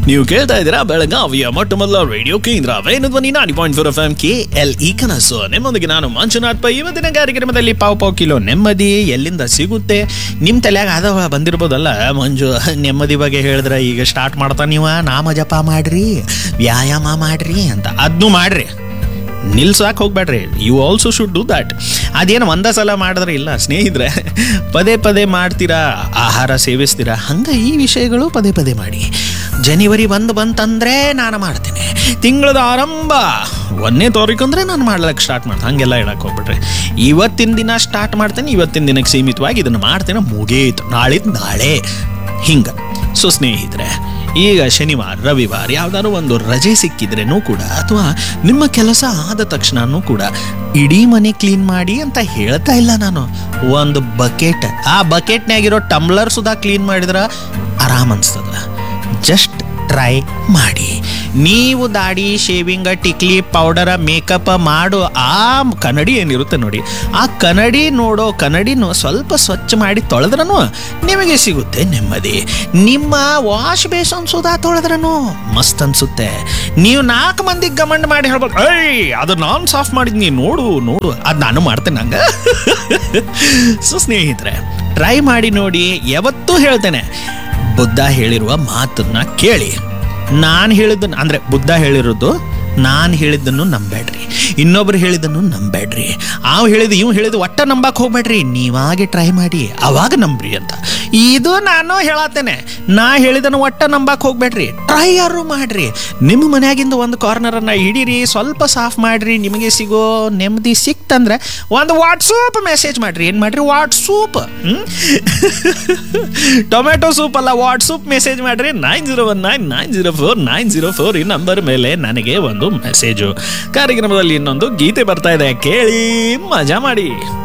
ನೀವು ಕೇಳ್ತಾ ಇದ್ದೀರಾ ಬೆಳಗಾವಿಯ ಮೊಟ್ಟ ಮೊದಲ ರೇಡಿಯೋ ಕೇಂದ್ರ ವೇಣು ಧ್ವನಿ ನಾಡಿ point four F M K L E ಕನಸು ನಿಮ್ಮೊಂದಿಗೆ ನಾನು ಮಂಜುನಾಥ್ ಪೈ ಇವತ್ತಿನ ಕಾರ್ಯಕ್ರಮದಲ್ಲಿ ಪಾವ್ ಪಾವ್ ಕಿಲೋ ನೆಮ್ಮದಿ ಎಲ್ಲಿಂದ ಸಿಗುತ್ತೆ ನಿಮ್ಮ ತಲೆಯಾಗ ಅದ ಬಂದಿರ್ಬೋದಲ್ಲ ಮಂಜು ನೆಮ್ಮದಿ ಬಗ್ಗೆ ಹೇಳಿದ್ರೆ ಈಗ ಸ್ಟಾರ್ಟ್ ಮಾಡ್ತಾ ನೀವು ನಾಮ ಜಪ ಮಾಡ್ರಿ ವ್ಯಾಯಾಮ ಮಾಡ್ರಿ ಅಂತ ಅದನ್ನು ಮಾಡ್ರಿ ನಿಲ್ಸಾಕ್ ಹೋಗ್ಬೇಡ್ರಿ you also should do that ಅದೇನು ಒಂದೇ ಸಲ ಮಾಡಿದ್ರೆ ಇಲ್ಲ ಸ್ನೇಹಿತರೆ ಪದೇ ಪದೇ ಮಾಡ್ತೀರಾ ಆಹಾರ ಸೇವಿಸ್ತೀರಾ ಹಂಗೆ ಈ ವಿಷಯಗಳು ಪದೇ ಪದೇ ಮಾಡಿ ಜನವರಿ ಬಂದು ಬಂತಂದ್ರೆ ನಾನು ಮಾಡ್ತೀನಿ ತಿಂಗಳದ ಆರಂಭ ಒಂದನೇ ತಾರೀಕು ಅಂದರೆ ನಾನು ಮಾಡ್ಲಿಕ್ಕೆ ಸ್ಟಾರ್ಟ್ ಮಾಡ್ತೀನಿ ಹಂಗೆಲ್ಲ ಹೇಳಕ್ಕೆ ಹೋಗ್ಬಿಟ್ರೆ ಇವತ್ತಿನ ದಿನ ಸ್ಟಾರ್ಟ್ ಮಾಡ್ತೀನಿ ಇವತ್ತಿನ ದಿನಕ್ಕೆ ಸೀಮಿತವಾಗಿ ಇದನ್ನು ಮಾಡ್ತೀನಿ ಮುಗೀತು ನಾಳಿದ್ದು ನಾಳೆ ಹಿಂಗೆ ಸೊ ಸ್ನೇಹಿತರೆ ಈಗ ಶನಿವಾರ ರವಿವಾರ ಯಾವ್ದಾದ್ರು ಒಂದು ರಜೆ ಸಿಕ್ಕಿದ್ರೇನೂ ಕೂಡ ಅಥವಾ ನಿಮ್ಮ ಕೆಲಸ ಆದ ತಕ್ಷಣನೂ ಕೂಡ ಇಡೀ ಮನೆ ಕ್ಲೀನ್ ಮಾಡಿ ಅಂತ ಹೇಳ್ತಾ ಇಲ್ಲ ನಾನು ಒಂದು ಬಕೆಟ್ ಆ ಬಕೆಟ್ನಾಗಿರೋ ಟಮ್ಲರ್ ಸುಧಾ ಕ್ಲೀನ್ ಮಾಡಿದ್ರೆ ಆರಾಮ್ ಅನ್ಸ್ತದ ಜಸ್ಟ್ ಟ್ರೈ ಮಾಡಿ ನೀವು ದಾಡಿ ಶೇವಿಂಗ ಟಿಕ್ಲಿ ಪೌಡರ ಮೇಕಪ್ ಮಾಡು ಆ ಕನ್ನಡಿ ಏನಿರುತ್ತೆ ನೋಡಿ ಆ ಕನ್ನಡಿ ನೋಡೋ ಕನ್ನಡಿನೂ ಸ್ವಲ್ಪ ಸ್ವಚ್ಛ ಮಾಡಿ ತೊಳೆದ್ರೂ ನಿಮಗೆ ಸಿಗುತ್ತೆ ನೆಮ್ಮದಿ ನಿಮ್ಮ ವಾಶ್ ಬೇಸನ್ ಸುಧಾ ತೊಳೆದ್ರೂ ಮಸ್ತ್ ಅನ್ಸುತ್ತೆ ನೀವು ನಾಲ್ಕು ಮಂದಿಗೆ ಗಮಂಡ್ ಮಾಡಿ ಹೇಳ್ಬೇಕು ಏಯ್ ಅದು ನಾನು ಸಾಫ್ ಮಾಡಿದ್ನಿ ನೋಡು ನೋಡು ಅದು ನಾನು ಮಾಡ್ತೇನೆ ಹಂಗೆ ಸೊ ಸ್ನೇಹಿತರೆ ಟ್ರೈ ಮಾಡಿ ನೋಡಿ ಯಾವತ್ತೂ ಹೇಳ್ತೇನೆ ಬುದ್ಧ ಹೇಳಿರುವ ಮಾತನ್ನ ಕೇಳಿ ನಾನು ಹೇಳಿದ್ದನ್ನು ಅಂದರೆ ಬುದ್ಧ ಹೇಳಿರೋದು ನಾನು ಹೇಳಿದ್ದನ್ನು ನಂಬೇಡ್ರಿ ಇನ್ನೊಬ್ರು ಹೇಳಿದ್ದನ್ನು ನಂಬೇಡ್ರಿ ಅವ್ ಹೇಳಿದ ಇವ್ ಹೇಳಿದ ಒಟ್ಟ ನಂಬಕ್ ಹೋಗ್ಬೇಡ್ರಿ ನೀವಾಗೆ ಟ್ರೈ ಮಾಡಿ ಅವಾಗ ನಂಬ್ರಿ ಅಂತ ಇದು ನಾನು ಹೇಳತ್ತೇನೆ ನಾ ಹೇಳಿದನ್ನು ಒಟ್ಟ ನಂಬಕ್ ಹೋಗ್ಬೇಡ್ರಿ ಟ್ರೈ ಯಾರು ಮಾಡ್ರಿ ನಿಮ್ಮ ಮನ್ಯಾಗಿಂದ ಒಂದು ಕಾರ್ನರನ್ನ ಹಿಡೀರಿ ಸ್ವಲ್ಪ ಸಾಫ್ ಮಾಡ್ರಿ ನಿಮಗೆ ಸಿಗೋ ನೆಮ್ಮದಿ ಸಿಕ್ತಂದ್ರೆ ಒಂದು ವಾಟ್ಸೂಪ್ ಮೆಸೇಜ್ ಮಾಡ್ರಿ ಏನು ಮಾಡ್ರಿ ವಾಟ್ಸೂಪ್ ಟೊಮೆಟೊ ಸೂಪ್ ಅಲ್ಲ ವಾಟ್ಸೂಪ್ ಮೆಸೇಜ್ ಮಾಡ್ರಿ nine zero one nine nine zero four nine zero four ಈ ನಂಬರ್ ಮೇಲೆ ನನಗೆ ಒಂದು ಮೆಸೇಜು ಕಾರ್ಯಕ್ರಮದಲ್ಲಿ ಇನ್ನೊಂದು ಗೀತೆ ಬರ್ತಾ ಇದೆ ಕೇಳಿ ಮಜಾ ಮಾಡಿ